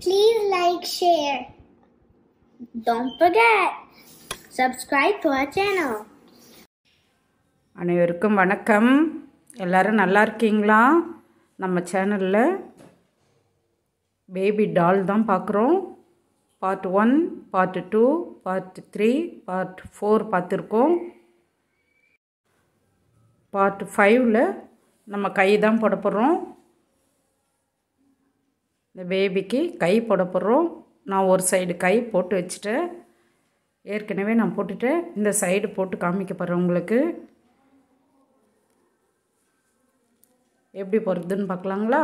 Please like, share. Don't forget, subscribe to our channel. அனைவருக்கும் வணக்கம் எல்லாரும் நல்லா இருக்கீங்களா நம்ம சேனலில் பேபி டால் தான் பார்க்குறோம் part one part two part three part four பார்த்துருக்கோம் பார்ட் ஃபைவ்ல நம்ம கை தான் போட போகிறோம் இந்த பேபிக்கு கை போட போகிறோம் நான் ஒரு சைடு கை போட்டு வச்சுட்டேன் ஏற்கனவே நான் போட்டுட்டேன் இந்த சைடு போட்டு காமிக்க போகிறேன் உங்களுக்கு எப்படி போடுறதுன்னு பார்க்கலாங்களா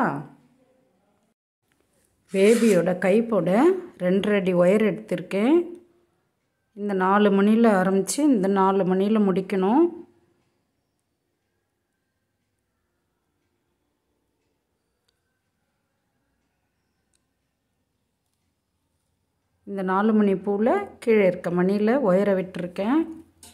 பேபியோட கை போட ரெண்டரை அடி ஒயர் எடுத்திருக்கேன் இந்த நாலு மணியில் ஆரம்பித்து இந்த நாலு மணியில் முடிக்கணும் இந்த நாலு மணி பூவில் கீழே இருக்க மணியில் ஒயரை விட்டுருக்கேன்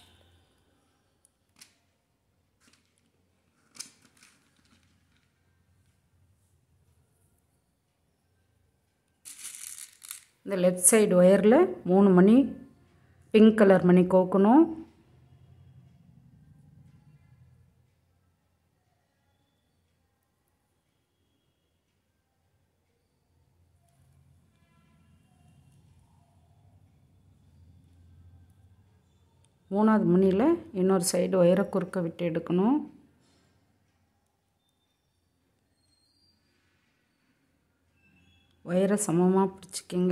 இந்த லெஃப்ட் சைடு ஒயரில் மூணு மணி பிங்க் கலர் மணி கோக்கணும் மூணாவது மணியில் இன்னொரு சைடு ஒயரை குறுக்க விட்டு எடுக்கணும் ஒயரை சமமாக பிடிச்சிக்கிங்க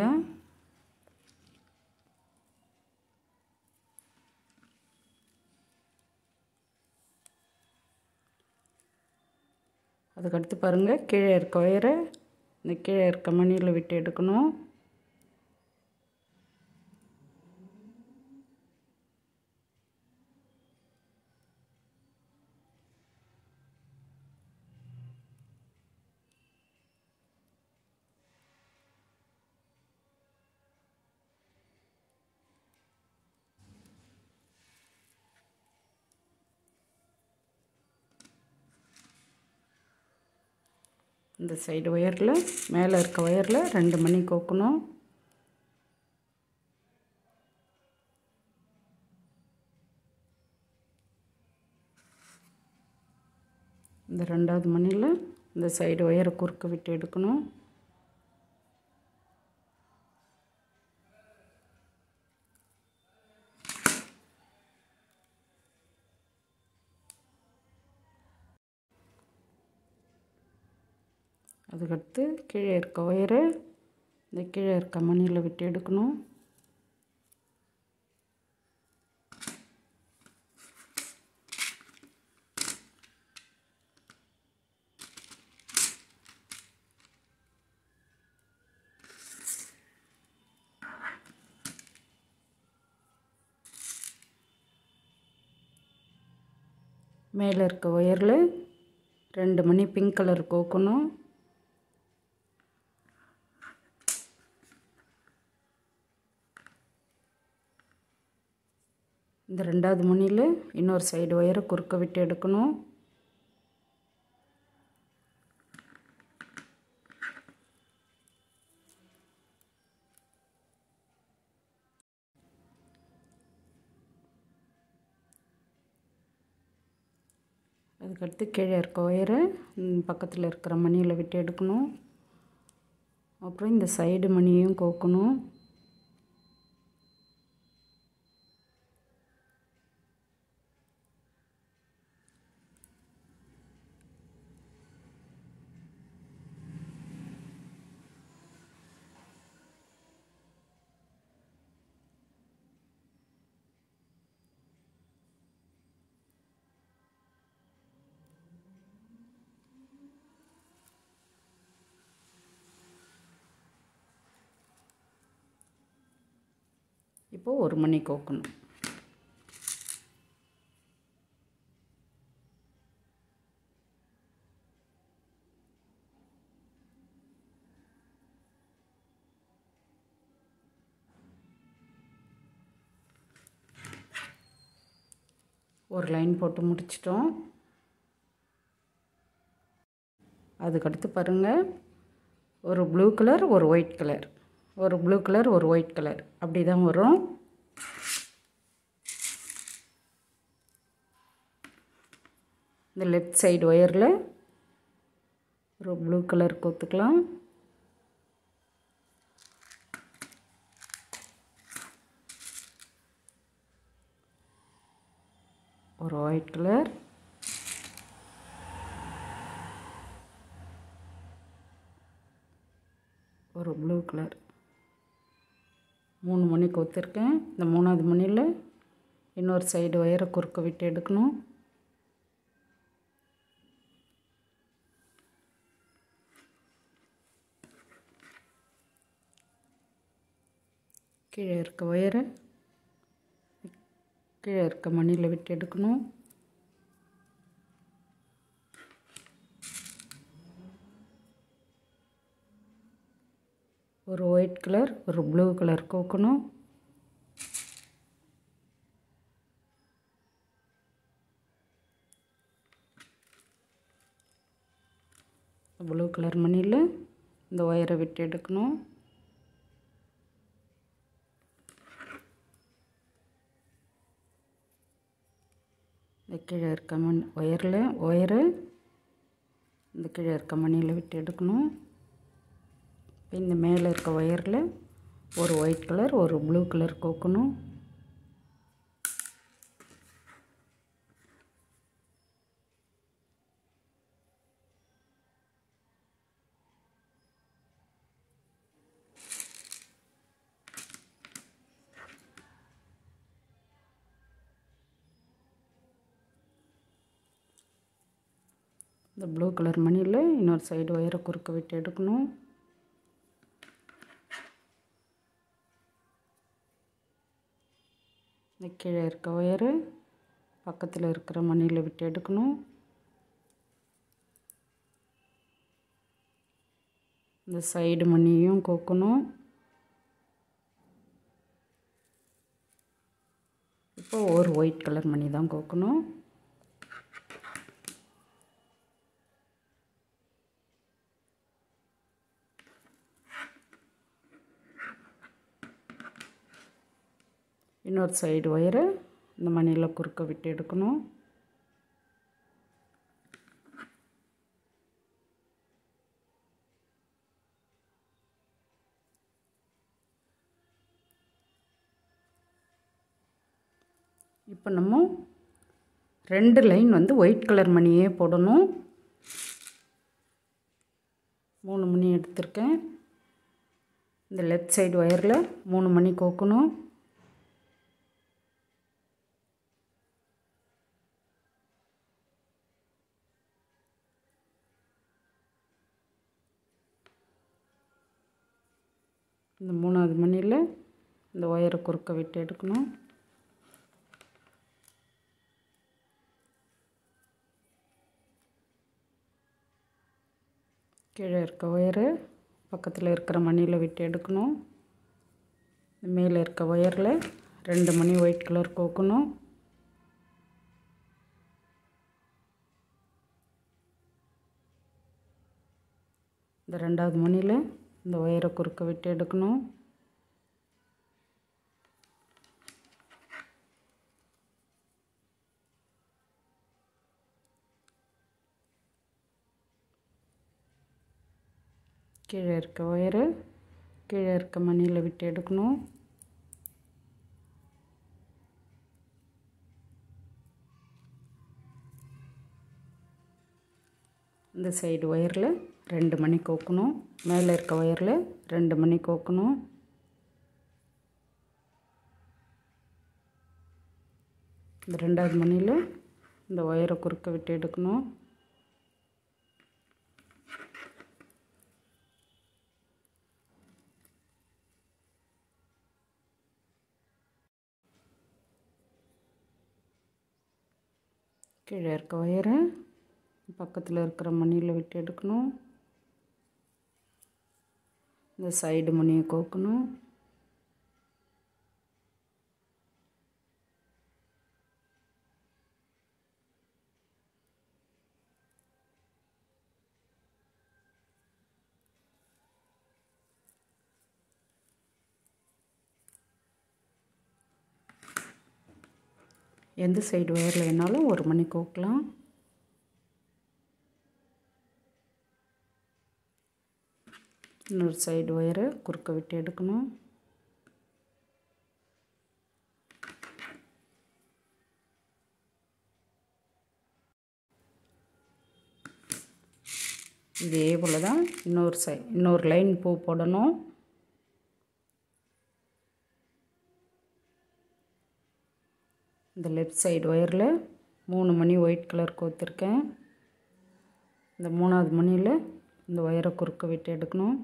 அதுக்கடுத்து பாருங்கள் கீழே இருக்க ஒயரை இந்த கீழே இருக்க மணியில் விட்டு எடுக்கணும் இந்த சைடு ஒயரில் மேலே இருக்க ஒயரில் ரெண்டு மணி கோக்கணும் இந்த ரெண்டாவது மணியில் இந்த சைடு ஒயரை குறுக்க விட்டு எடுக்கணும் அதுக்கடுத்து கீழே இருக்க ஒயரை இந்த கீழே இருக்க மணியில் விட்டு எடுக்கணும் மேலே இருக்க ஒயரில் ரெண்டு மணி பிங்க் கலர் கோக்கணும் இந்த ரெண்டாவது மணியில் இன்னொரு சைடு ஒயரை குறுக்க விட்டு எடுக்கணும் அதுக்கடுத்து கீழே இருக்க ஒயரை பக்கத்தில் இருக்கிற மணியில் விட்டு எடுக்கணும் அப்புறம் இந்த சைடு மணியும் கோக்கணும் இப்போது ஒரு மணி கோக்கணும் ஒரு லைன் போட்டு முடிச்சிட்டோம் அதுக்கடுத்து பாருங்கள் ஒரு ப்ளூ கலர் ஒரு ஒயிட் கலர் ஒரு ப்ளூ கலர் ஒரு ஒயிட் கலர் அப்படி தான் வரும் இந்த லெஃப்ட் சைடு ஒயரில் ஒரு ப்ளூ கலர் கோத்துக்கலாம் ஒரு ஒயிட் கலர் ஒரு ப்ளூ கலர் மூணு மணி கொத்திருக்கேன் இந்த மூணாவது மணியில் இன்னொரு சைடு ஒயரை குறுக்க விட்டு எடுக்கணும் கீழே இருக்க ஒயரை கீழே இருக்க மணியில் விட்டு எடுக்கணும் ஒரு ஒயிட் கலர் ஒரு ப்ளூ கலர் கோக்கணும் ப்ளூ கலர் மணியில் இந்த ஒயரை விட்டு எடுக்கணும் இந்த கீழே இருக்க மண் ஒயரில் ஒயரை இந்த கீழே இருக்க மணியில் விட்டு எடுக்கணும் இப்போ இந்த மேலே இருக்க ஒயரில் ஒரு ஒயிட் கலர் ஒரு ப்ளூ கலர் கோக்கணும் இந்த ப்ளூ கலர் மணியில் இன்னொரு சைடு ஒயரை குறுக்க விட்டு எடுக்கணும் இந்த கீழே இருக்க ஒயரு பக்கத்தில் இருக்கிற மணியில் விட்டு எடுக்கணும் இந்த சைடு மணியும் கோக்கணும் இப்போ ஒரு ஒயிட் கலர் மணி தான் கோக்கணும் இன்னொரு சைடு ஒயரை இந்த மணியில் குறுக்க விட்டு எடுக்கணும் இப்போ நம்ம ரெண்டு லைன் வந்து ஒயிட் கலர் மணியே போடணும் மூணு மணி எடுத்திருக்கேன் இந்த லெஃப்ட் சைடு ஒயரில் மூணு மணி கோக்கணும் இந்த மூணாவது மணியில் இந்த ஒயரை குறுக்க விட்டு எடுக்கணும் கீழே இருக்க ஒயரு பக்கத்தில் இருக்கிற மணியில் விட்டு எடுக்கணும் மேலே இருக்க ஒயரில் ரெண்டு மணி ஒயிட் கலர் கோக்கணும் இந்த ரெண்டாவது மணியில் இந்த ஒயரை குறுக்க விட்டு எடுக்கணும் கீழே இருக்க ஒயரு கீழே இருக்க மணியில் விட்டு எடுக்கணும் இந்த சைடு ஒயரில் ரெண்டு மணி கோக்கணும் மேலே இருக்க ஒயரில் ரெண்டு மணி கோக்கணும் இந்த ரெண்டாவது மணியில் இந்த ஒயரை குறுக்க விட்டு எடுக்கணும் கீழே இருக்க ஒயரை பக்கத்தில் இருக்கிற மணியில் விட்டு எடுக்கணும் இந்த சைடு மணியை கோக்கணும் எந்த சைடு ஒயரில் வேணாலும் ஒரு மணி கோக்கலாம் இன்னொரு சைடு ஒயரை குறுக்க விட்டு எடுக்கணும் இதே போல் தான் இன்னொரு சை இன்னொரு லைன் பூ போடணும் இந்த லெஃப்ட் சைடு ஒயரில் மூணு மணி ஒயிட் கலர் கோத்துருக்கேன் இந்த மூணாவது மணியில் இந்த ஒயரை குறுக்க விட்டு எடுக்கணும்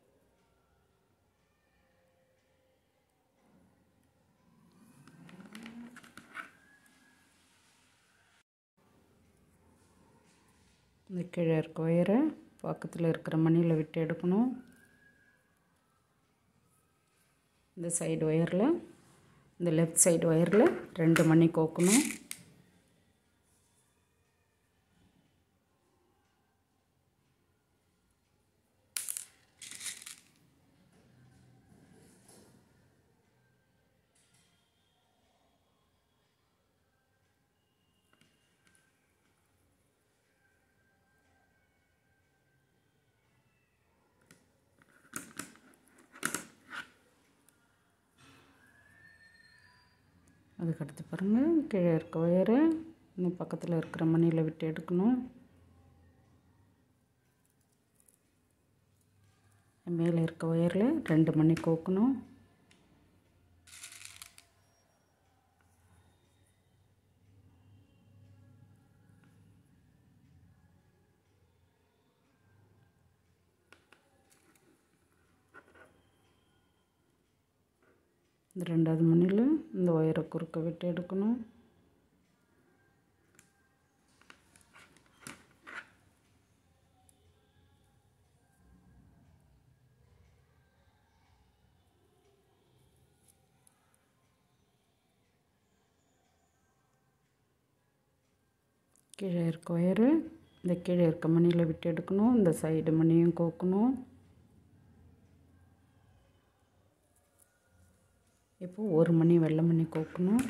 இந்த கீழே இருக்க ஒயரை பக்கத்தில் இருக்கிற மணியில் விட்டு எடுக்கணும் இந்த சைடு ஒயரில் இந்த லெஃப்ட் சைடு ஒயரில் ரெண்டு மணி கோக்கணும் அதுக்கடுத்து பாருங்கள் கீழே இருக்க ஒயரை இன்னும் பக்கத்தில் இருக்கிற மணியில் விட்டு எடுக்கணும் மேலே இருக்க ஒயரில் ரெண்டு மணி கோக்கணும் இந்த ரெண்டாவது மணியில் இந்த ஒயரை குறுக்க விட்டு எடுக்கணும் கீழே இருக்க ஒயரு இந்த கீழே இருக்க மணியில் விட்டு எடுக்கணும் இந்த சைடு மணியும் கோக்கணும் இப்போ ஒரு மணி வெள்ளை மணி கோக்கணும்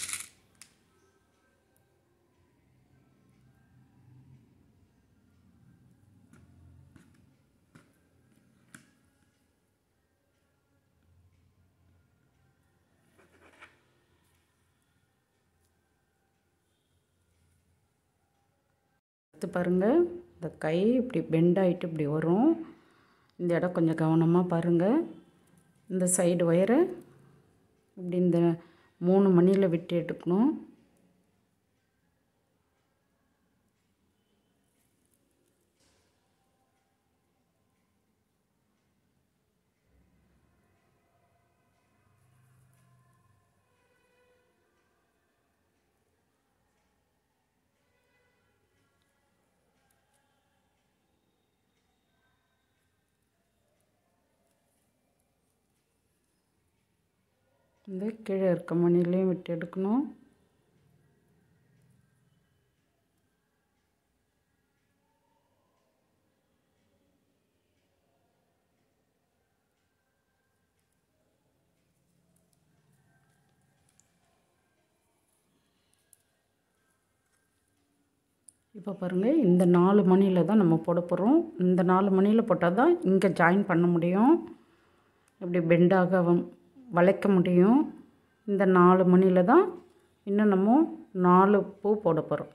அடுத்து பாருங்கள் இந்த கை இப்படி பெண்ட் ஆகிட்டு இப்படி வரும் இந்த இடம் கொஞ்சம் கவனமாக பாருங்கள் இந்த சைடு ஒயரை இப்படி இந்த மூணு மணியில் விட்டு எடுக்கணும் இந்த கீழே இருக்க மணிலையும் விட்டு எடுக்கணும் இப்போ பாருங்கள் இந்த நாலு மணியில் தான் நம்ம போட போகிறோம் இந்த நாலு மணியில் போட்டால் தான் இங்கே ஜாயின் பண்ண முடியும் இப்படி பெண்டாக வளைக்க முடியும் இந்த நாலு மணியில் தான் இன்னும் நம்ம நாலு பூ போட போகிறோம்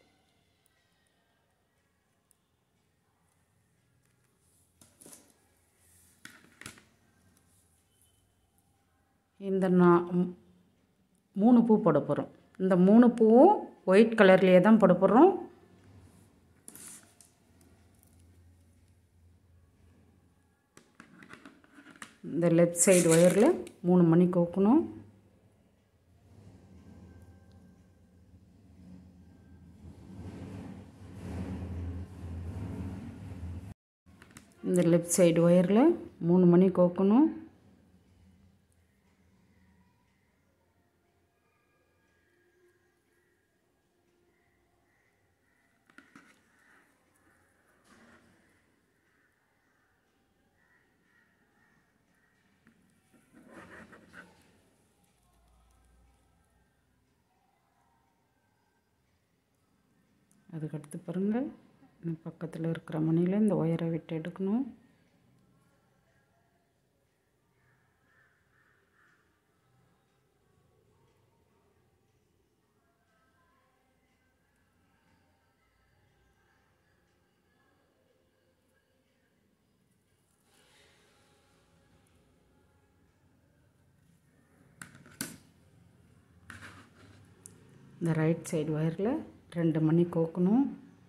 இந்த நா மூணு பூ போட போகிறோம் இந்த மூணு பூவும் ஒயிட் கலர்லேயே தான் போட போகிறோம் இந்த லெஃப்ட் சைடு ஒயரில் மூணு மணி கோக்கணும் இந்த லெஃப்ட் சைடு ஒயரில் மூணு மணி கோக்கணும் அதுக்கடுத்து பாருங்கள் பக்கத்தில் இருக்கிற மணியில் இந்த ஒயரை விட்டு எடுக்கணும் இந்த ரைட் சைடு ஒயரில் ரெண்டு மணி கோக்கணும்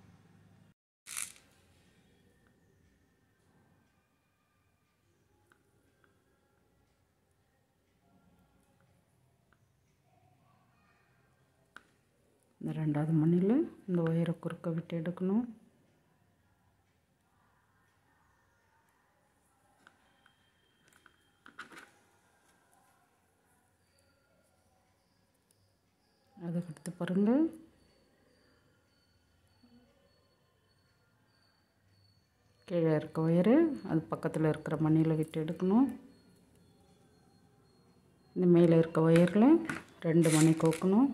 இந்த ரெண்டாவது மணியில் இந்த ஒயரை குறுக்க விட்டு எடுக்கணும் அதுக்கடுத்து பாருங்கள் கீழே இருக்க ஒயரு அது பக்கத்தில் இருக்கிற மணியில் விட்டு எடுக்கணும் இந்த மேலே இருக்க ஒயரில் ரெண்டு மணி கோக்கணும்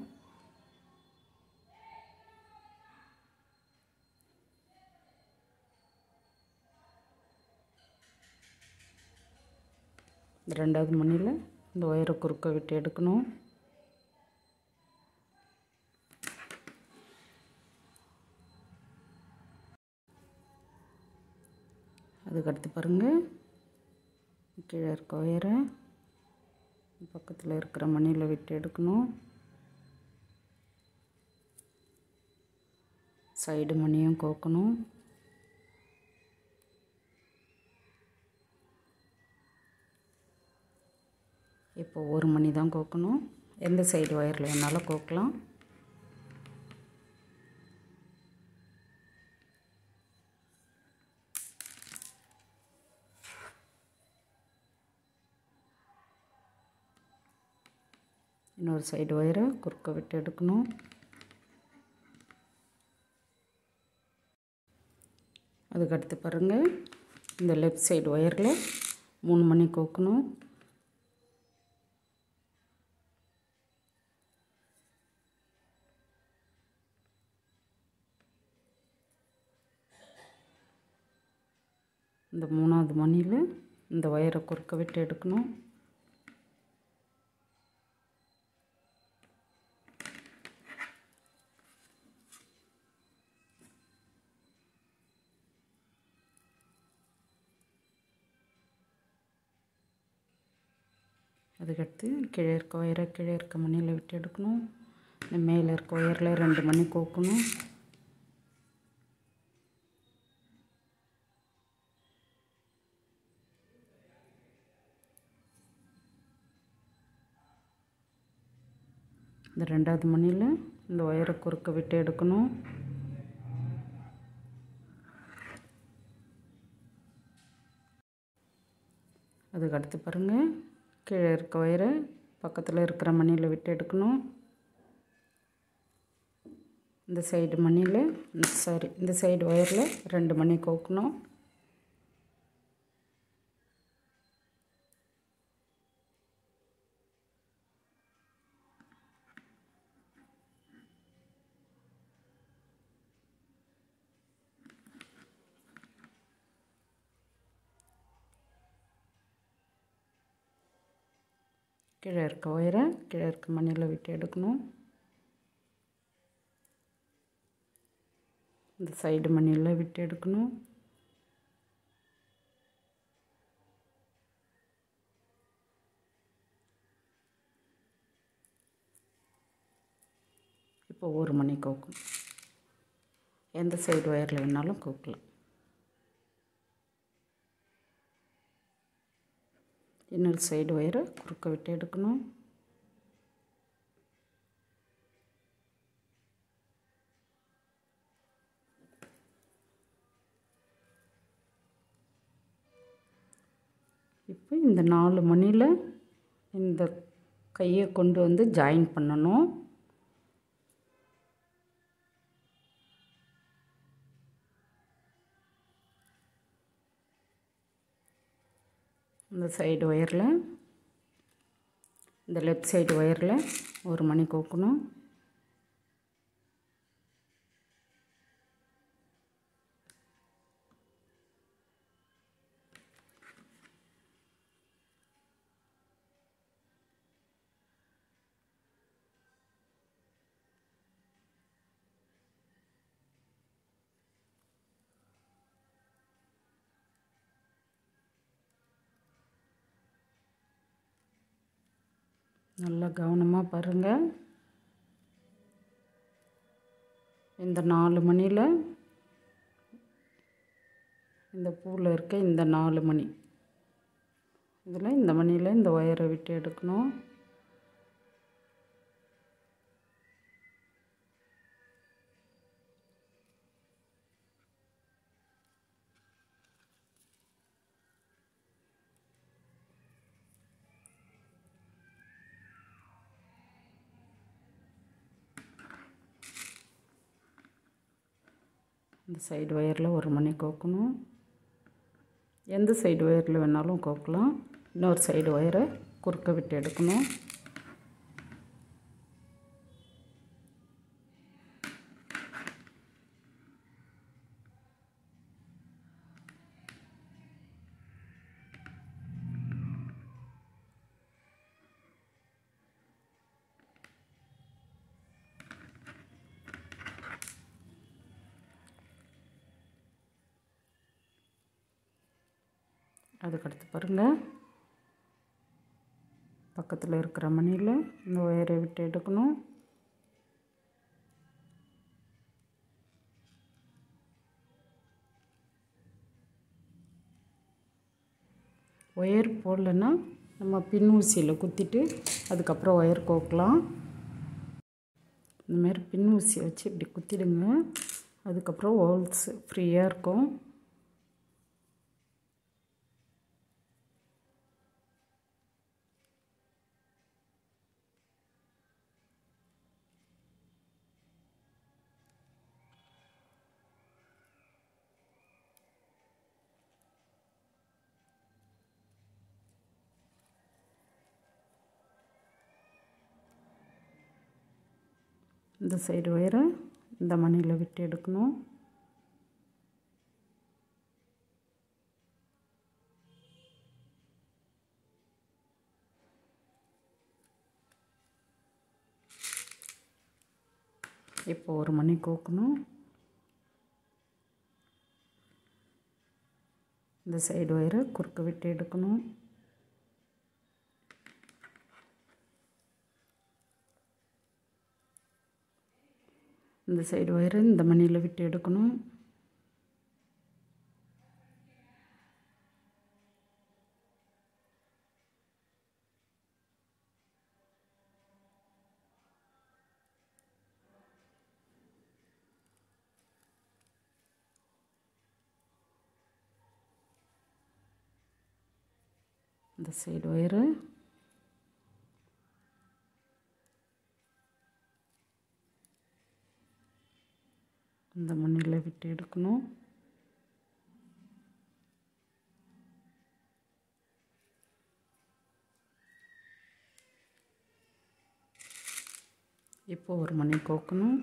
இந்த ரெண்டாவது மணியில் இந்த ஒயரை குறுக்க விட்டு எடுக்கணும் அதுக்கடுத்து பாருங்கள் கீழே இருக்க ஒயரை பக்கத்தில் இருக்கிற மணியில் விட்டு எடுக்கணும் சைடு மணியும் கோக்கணும் இப்போ ஒரு மணி தான் கோக்கணும் எந்த சைடு ஒயரில் வேணாலும் கோக்கலாம் இன்னொரு சைடு ஒயரை குறுக்க விட்டு எடுக்கணும் அதுக்கடுத்து பாருங்கள் இந்த லெஃப்ட் சைடு ஒயரில் மூணு மணி கோக்கணும் இந்த மூணாவது மணியில் இந்த ஒயரை குறுக்க விட்டு எடுக்கணும் அதுக்கடுத்து கீழே இருக்க ஒயரை கீழே இருக்க மணியில் விட்டு எடுக்கணும் இந்த மேலே இருக்க ஒயரில் ரெண்டு மணி கோக்கணும் இந்த ரெண்டாவது மணியில் இந்த ஒயரை குறுக்க விட்டு எடுக்கணும் அதுக்கு அடுத்து பாருங்கள் கீழே இருக்க ஒயரை பக்கத்தில் இருக்கிற மணியில் விட்டு எடுக்கணும் இந்த சைடு மணியில் சாரி இந்த சைடு ஒயரில் ரெண்டு மணி கோக்கணும் கீழே இருக்க ஒயரை கீழே இருக்க மண்ணில் விட்டு எடுக்கணும் இந்த சைடு மண்ணில் விட்டு எடுக்கணும் இப்போ ஒரு மணி கோக்கும் எந்த சைடு ஒயரில் வேணாலும் கோக்கலாம் இன்னொரு சைடு ஒயரை குறுக்க விட்டு எடுக்கணும் இப்போ இந்த நாலு மணியில் இந்த கையை கொண்டு வந்து ஜாயின் பண்ணணும் இந்த சைடு ஒயரில் இந்த லெஃப்ட் சைடு ஒயரில் ஒரு மணி கோக்கணும் நல்லா கவனமாக பாருங்கள் இந்த நாலு மணியில் இந்த பூவில் இருக்க இந்த நாலு மணி இதில் இந்த மணியில் இந்த ஒயரை விட்டு எடுக்கணும் இந்த சைடு ஒயரில் ஒரு மணி கோக்கணும் எந்த சைடு ஒயரில் வேணாலும் கோக்கலாம் இன்னொரு சைடு ஒயரை குறுக்க விட்டு எடுக்கணும் அதுக்கடுத்து பாருங்கள் பக்கத்தில் இருக்கிற மணியில் இந்த ஒயரை விட்டு எடுக்கணும் ஒயர் போடலன்னா நம்ம பின் ஊசியில் குத்திட்டு அதுக்கப்புறம் ஒயர் கோக்கலாம் இந்தமாரி பின் ஊசியை வச்சு இப்படி குத்திடுங்க அதுக்கப்புறம் ஹோல்ஸ் ஃப்ரீயாக இருக்கும் இந்த சைடு ஒயரை இந்த மணியில் விட்டு எடுக்கணும் இப்போ ஒரு மணி கோக்கணும் இந்த சைடு ஒயரை குறுக்க விட்டு எடுக்கணும் இந்த சைடு ஒயரை இந்த மணியில் விட்டு எடுக்கணும் இந்த சைடு ஒயரு இந்த மண்ணில் விட்டு எடுக்கணும் இப்போ ஒரு மணி கோக்கணும்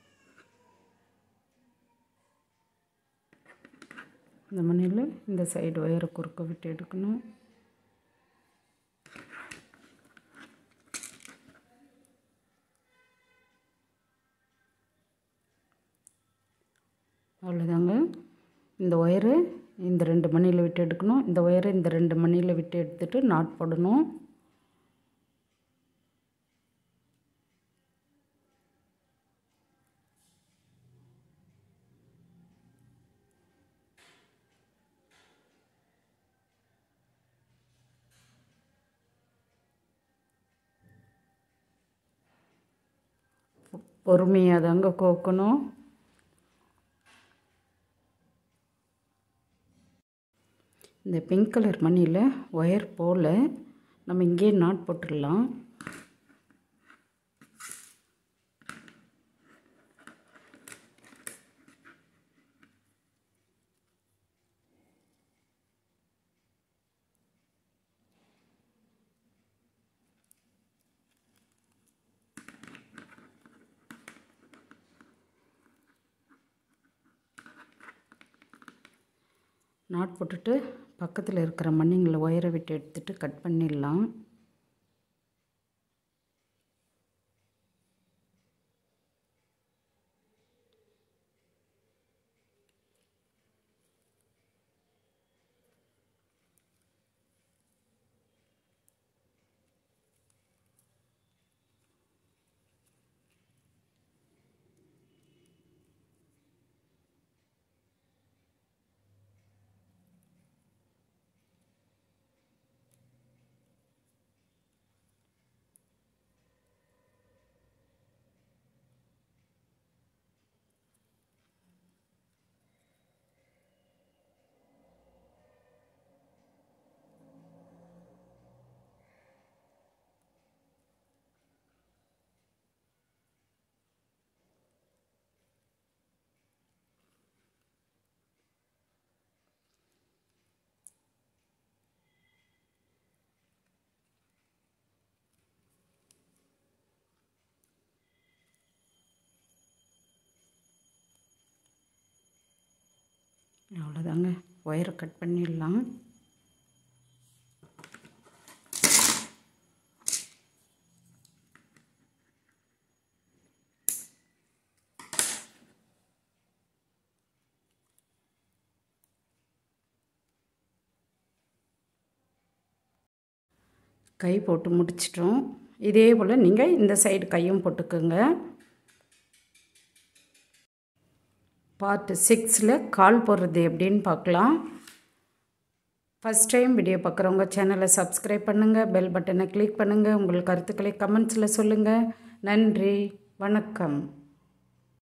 இந்த மண்ணில் இந்த சைடு ஒயரை குறுக்க விட்டு எடுக்கணும் அவ்வளோதாங்க இந்த ஒயரு இந்த ரெண்டு மணியில் விட்டு எடுக்கணும் இந்த ஒயரை இந்த ரெண்டு மணியில் விட்டு எடுத்துட்டு நாட் போடணும் பொறுமையாக தாங்க கோக்கணும் இந்த பிங்க் கலர் மணியில் ஒயர் போல் நம்ம இங்கேயே நாட் போட்டுடலாம் நாட் போட்டுட்டு பக்கத்தில் இருக்கிற மண்ணிங்களை ஒயரை விட்டு எடுத்துட்டு கட் பண்ணிடலாம் அவ்வளோதாங்க ஒயரை கட் பண்ணிடலாம் கை போட்டு முடிச்சிட்டோம் இதே போல் நீங்கள் இந்த சைடு கையும் போட்டுக்கோங்க பார்ட் சிக்ஸில் கால் போடுறது எப்படின்னு பார்க்கலாம் ஃபஸ்ட் டைம் வீடியோ பார்க்குறவங்க சேனலை சப்ஸ்கிரைப் பண்ணுங்கள் பெல் பட்டனை கிளிக் பண்ணுங்கள் உங்கள் கருத்துக்களை கமெண்ட்ஸில் சொல்லுங்கள் நன்றி வணக்கம்